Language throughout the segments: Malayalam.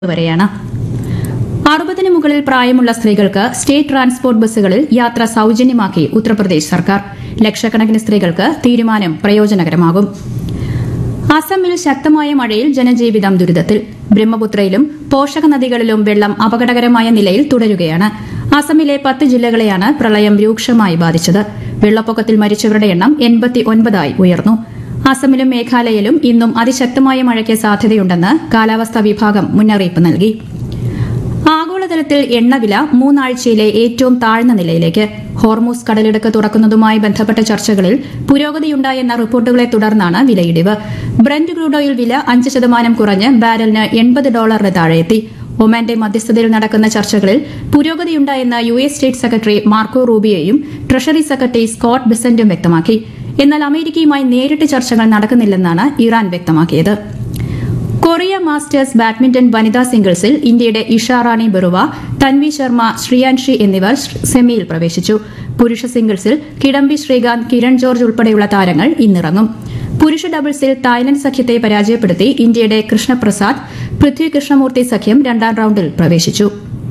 വരെയാണ് അറുപതിന് മുകളിൽ പ്രായമുള്ള സ്ത്രീകൾക്ക് സ്റ്റേറ്റ് ട്രാൻസ്പോർട്ട് ബസ്സുകളിൽ യാത്ര സൌജന്യമാക്കി ഉത്തർപ്രദേശ് സർക്കാർ ലക്ഷക്കണക്കിന് സ്ത്രീകൾക്ക് തീരുമാനം പ്രയോജനകരമാകും അസമിൽ ശക്തമായ മഴയിൽ ജനജീവിതം ദുരിതത്തിൽ ബ്രഹ്മപുത്രയിലും പോഷക നദികളിലും വെള്ളം അപകടകരമായ നിലയിൽ തുടരുകയാണ് അസമിലെ പത്ത് ജില്ലകളെയാണ് പ്രളയം രൂക്ഷമായി ബാധിച്ചത് വെള്ളപ്പൊക്കത്തിൽ മരിച്ചവരുടെ എണ്ണം എൺപത്തി ഒൻപതായി ഉയർന്നു അസമിലും മേഘാലയയിലും ഇന്നും അതിശക്തമായ മഴയ്ക്ക് സാധ്യതയുണ്ടെന്ന് കാലാവസ്ഥാ വിഭാഗം മുന്നറിയിപ്പ് നൽകി ആഗോളതലത്തിൽ എണ്ണവില മൂന്നാഴ്ചയിലെ ഏറ്റവും താഴ്ന്ന നിലയിലേക്ക് ഹോർമൂസ് കടലിടുക്ക് തുറക്കുന്നതുമായി ബന്ധപ്പെട്ട ചർച്ചകളിൽ പുരോഗതിയുണ്ടായെന്ന റിപ്പോർട്ടുകളെ തുടർന്നാണ് വിലയിടിവ് ബ്രന്റ് ക്രൂഡ് ഓയിൽ വില അഞ്ച് ശതമാനം കുറഞ്ഞ് ബാരലിന് എൺപത് ഡോളറിന് താഴെയെത്തി ഒമാന്റെ മധ്യസ്ഥതയിൽ നടക്കുന്ന ചർച്ചകളിൽ പുരോഗതിയുണ്ടായെന്ന് U S state secretary Marco റൂബിയോയും ട്രഷറി സെക്രട്ടറി സ്കോട്ട് ബിസന്റും വ്യക്തമാക്കി എന്നാൽ അമേരിക്കയുമായി നേരിട്ട് ചർച്ചകൾ നടക്കുന്നില്ലെന്നാണ് ഇറാൻ വ്യക്തമാക്കിയത് കൊറിയ മാസ്റ്റേഴ്സ് ബാഡ്മിന്റൺ വനിതാ സിംഗിൾസിൽ ഇന്ത്യയുടെ ഇഷാറാണി ബറുവ തൻവി ശർമ്മ ശ്രിയാൻഷി എന്നിവർ സെമിയിൽ പ്രവേശിച്ചു പുരുഷ സിംഗിൾസിൽ കിഡംബി ശ്രീകാന്ത് കിരൺ ജോർജ് ഉൾപ്പെടെയുള്ള താരങ്ങൾ ഇന്നിറങ്ങും പുരുഷ ഡബിൾസിൽ തായ്ലൻഡ് സഖ്യത്തെ പരാജയപ്പെടുത്തി ഇന്ത്യയുടെ കൃഷ്ണപ്രസാദ് പൃഥ്വി കൃഷ്ണമൂർത്തി സഖ്യം രണ്ടാം റൌണ്ടിൽ പ്രവേശിച്ചു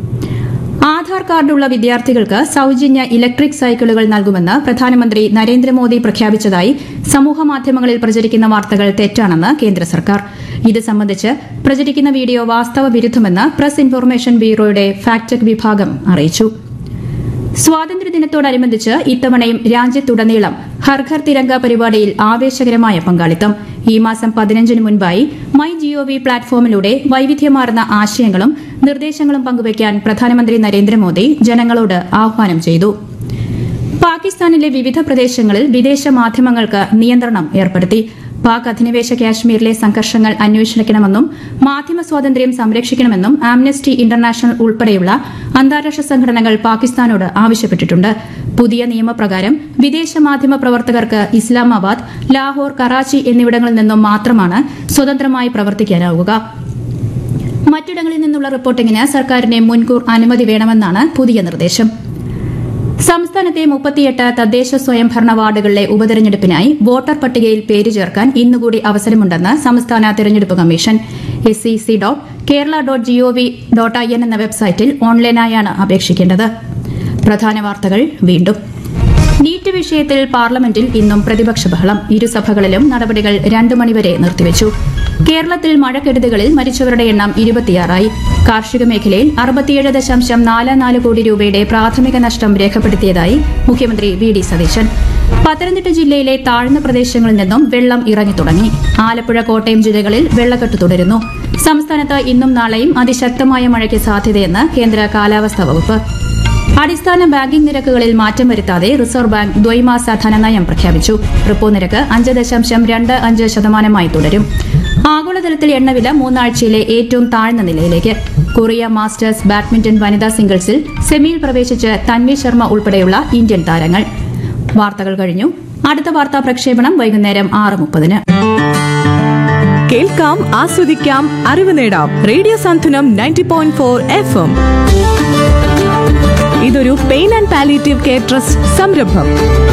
ആധാർ കാർഡുള്ള വിദ്യാർത്ഥികൾക്ക് സൌജന്യ ഇലക്ട്രിക് സൈക്കിളുകൾ നൽകുമെന്ന് പ്രധാനമന്ത്രി നരേന്ദ്രമോദി പ്രഖ്യാപിച്ചതായി സമൂഹമാധ്യമങ്ങളിൽ പ്രചരിക്കുന്ന വാർത്തകൾ തെറ്റാണെന്ന് കേന്ദ്ര സർക്കാർ ഇത് സംബന്ധിച്ച് പ്രചരിക്കുന്ന വീഡിയോ വാസ്തവ വിരുദ്ധമെന്ന് പ്രസ് ഇൻഫർമേഷൻ ബ്യൂറോയുടെ ഫാക്ട് ചെക്ക് വിഭാഗം അറിയിച്ചു സ്വാതന്ത്ര്യദിനത്തോടനുബന്ധിച്ച് ഇത്തവണയും രാജ്യത്തുടനീളം ഹർ ഘർ തിരങ്ക പരിപാടിയിൽ ആവേശകരമായ പങ്കാളിത്തം ഈ മാസം പതിനഞ്ചിന് മുൻപായി മൈ ജിഒവി പ്ലാറ്റ്ഫോമിലൂടെ വൈവിധ്യമാർന്ന ആശയങ്ങളും നിർദ്ദേശങ്ങളും പങ്കുവയ്ക്കാൻ പ്രധാനമന്ത്രി നരേന്ദ്രമോദി ജനങ്ങളോട് ആഹ്വാനം ചെയ്തു പാകിസ്ഥാനിലെ വിവിധ പ്രദേശങ്ങളിൽ വിദേശ മാധ്യമങ്ങൾക്ക് നിയന്ത്രണം ഏർപ്പെടുത്തി പാക് അധിനിവേശ കാശ്മീരിലെ സംഘർഷങ്ങൾ അന്വേഷിക്കണമെന്നും മാധ്യമ സ്വാതന്ത്ര്യം സംരക്ഷിക്കണമെന്നും ആംനസ്റ്റി ഇന്റർനാഷണൽ ഉൾപ്പെടെയുള്ള അന്താരാഷ്ട്ര സംഘടനകൾ പാകിസ്ഥാനോട് ആവശ്യപ്പെട്ടിട്ടുണ്ട് പുതിയ നിയമപ്രകാരം വിദേശ മാധ്യമ പ്രവർത്തകർക്ക് ഇസ്ലാമാബാദ് ലാഹോർ കറാച്ചി എന്നിവിടങ്ങളിൽ നിന്നും മാത്രമാണ് സ്വതന്ത്രമായി പ്രവർത്തിക്കാനാവുക മറ്റിടങ്ങളിൽ നിന്നുള്ള റിപ്പോർട്ടിംഗിന് സർക്കാരിന് മുൻകൂർ അനുമതി വേണമെന്നാണ് പുതിയ നിർദ്ദേശം സംസ്ഥാനത്തെ മുപ്പത്തിയെട്ട് തദ്ദേശ സ്വയംഭരണ വാർഡുകളിലെ ഉപതെരഞ്ഞെടുപ്പിനായി വോട്ടർ പട്ടികയിൽ പേര് ചേർക്കാൻ ഇന്നുകൂടി അവസരമുണ്ടെന്ന് സംസ്ഥാന തെരഞ്ഞെടുപ്പ് commission S C C dot Kerala dot GOV dot I N എന്ന വെബ്സൈറ്റിൽ ഓൺലൈനായാണ് അപേക്ഷിക്കേണ്ടത് പ്രധാന വാർത്തകൾ വീണ്ടും നീറ്റ് വിഷയത്തിൽ പാർലമെന്റിൽ ഇന്നും പ്രതിപക്ഷ ബഹളം ഇരുസഭകളിലും നടപടികൾ രണ്ടു മണിവരെ നിർത്തിവച്ചു കേരളത്തിൽ മഴക്കെടുതികളിൽ മരിച്ചവരുടെ എണ്ണം ഇരുപത്തിയാറായി കാർഷിക മേഖലയിൽ അറുപത്തിയേഴ് ദശാംശം നാല് നാല് കോടി രൂപയുടെ പ്രാഥമിക നഷ്ടം രേഖപ്പെടുത്തിയതായി മുഖ്യമന്ത്രി വി ഡി സതീശൻ പത്തനംതിട്ട ജില്ലയിലെ താഴ്ന്ന പ്രദേശങ്ങളിൽ നിന്നും വെള്ളം ഇറങ്ങി തുടങ്ങി ആലപ്പുഴ കോട്ടയം ജില്ലകളിൽ വെള്ളക്കെട്ട് തുടരുന്നു സംസ്ഥാനത്ത് ഇന്നും നാളെയും അതിശക്തമായ മഴയ്ക്ക് സാധ്യതയെന്ന് കേന്ദ്ര കാലാവസ്ഥാ വകുപ്പ് അടിസ്ഥാന ബാങ്കിംഗ് നിരക്കുകളിൽ മാറ്റം വരുത്താതെ റിസർവ് ബാങ്ക് ദ്വൈമാസ ധനനയം പ്രഖ്യാപിച്ചു റിപ്പോ നിരക്ക് അഞ്ച് ദശാംശം രണ്ട് അഞ്ച് ശതമാനമായി തുടരും ആഗോളതലത്തിൽ എണ്ണവില മൂന്നാഴ്ചയിലെ ഏറ്റവും താഴ്ന്ന നിലയിലേക്ക് കൊറിയ മാസ്റ്റേഴ്സ് ബാഡ്മിന്റൺ വനിതാ സിംഗിൾസിൽ സെമിയിൽ പ്രവേശിച്ച് തൻവി ശർമ്മ ഉൾപ്പെടെയുള്ള ഇന്ത്യൻ താരങ്ങൾ വാർത്തകൾ കഴിഞ്ഞു അടുത്ത വാർത്താ പ്രക്ഷേപണം വൈകുന്നേരം ആറ് മുപ്പതിന് കേൾക്കാം ആസ്വദിക്കാം അറിവ് നേടാം radio Santhwanam ninety point four F M ഇതൊരു pain and palliative care trust സംരംഭം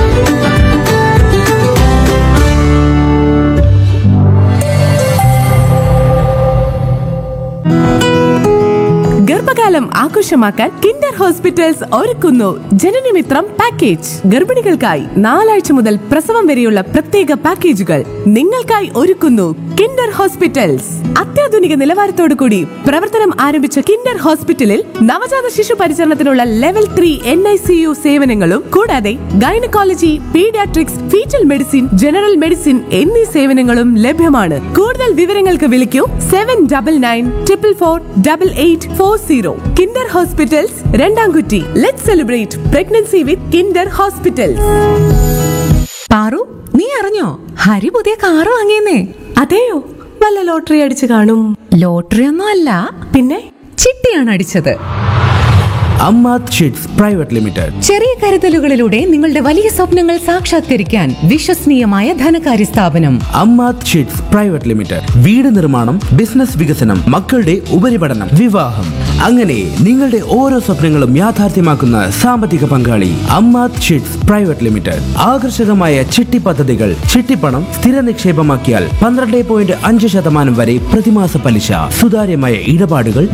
ഗർഭകാലം ആഘോഷമാക്കാൻ കിൻഡർ ഹോസ്പിറ്റൽസ് ഒരുക്കുന്നു ജനനമിത്രം പാക്കേജ് ഗർഭിണികൾക്കായി നാലാഴ്ച മുതൽ പ്രസവം വരെയുള്ള പ്രത്യേക പാക്കേജുകൾ നിങ്ങൾക്കായി ഒരുക്കുന്നു കിൻഡർ ഹോസ്പിറ്റൽസ് അത്യാധുനിക നിലവാരത്തോടു കൂടി പ്രവർത്തനം ആരംഭിച്ച കിൻഡർ ഹോസ്പിറ്റലിൽ നവജാത ശിശു പരിചരണത്തിനുള്ള level three N I C U സേവനങ്ങളും കൂടാതെ gynaecology paediatrics foetal medicine general medicine എന്നീ സേവനങ്ങളും ലഭ്യമാണ് കൂടുതൽ വിവരങ്ങൾക്ക് വിളിക്കൂ seven double nine triple four double eight four zero Kinder hospitals Randamkutty let celebrate pregnancy with Kinder hospitals Paru നീ അറിഞ്ഞോ ഹരി പുതിയ കാറ് വാങ്ങിയെന്നേ അതെയോ വല്ല ലോട്ടറി അടിച്ചു കാണും ലോട്ടറി ഒന്നും അല്ല പിന്നെ ചിട്ടിയാണ് അടിച്ചത് അമ്മാത് ഷീറ്റ്സ് പ്രൈവറ്റ് ലിമിറ്റഡ് ചെറിയ കരുതലുകളിലൂടെ നിങ്ങളുടെ വലിയ സ്വപ്നങ്ങൾ സാക്ഷാത്കരിക്കാൻ വിശ്വസനീയമായ ധനകാര്യ സ്ഥാപനം അമ്മാത് ഷീറ്റ്സ് പ്രൈവറ്റ് ലിമിറ്റഡ് വീട് നിർമ്മാണം ബിസിനസ് വികസനം മക്കളുടെ ഉപരിപഠനം വിവാഹം അങ്ങനെ നിങ്ങളുടെ ഓരോ സ്വപ്നങ്ങളും യാഥാർത്ഥ്യമാക്കുന്ന സാമ്പത്തിക പങ്കാളി അമ്മാത് ഷീറ്റ്സ് പ്രൈവറ്റ് ലിമിറ്റഡ് ആകർഷകമായ ചിട്ടി പദ്ധതികൾ ചിട്ടിപ്പണം സ്ഥിര നിക്ഷേപമാക്കിയാൽ പന്ത്രണ്ട് പോയിന്റ് അഞ്ച് ശതമാനം വരെ പ്രതിമാസ പലിശ സുതാര്യമായ ഇടപാടുകൾ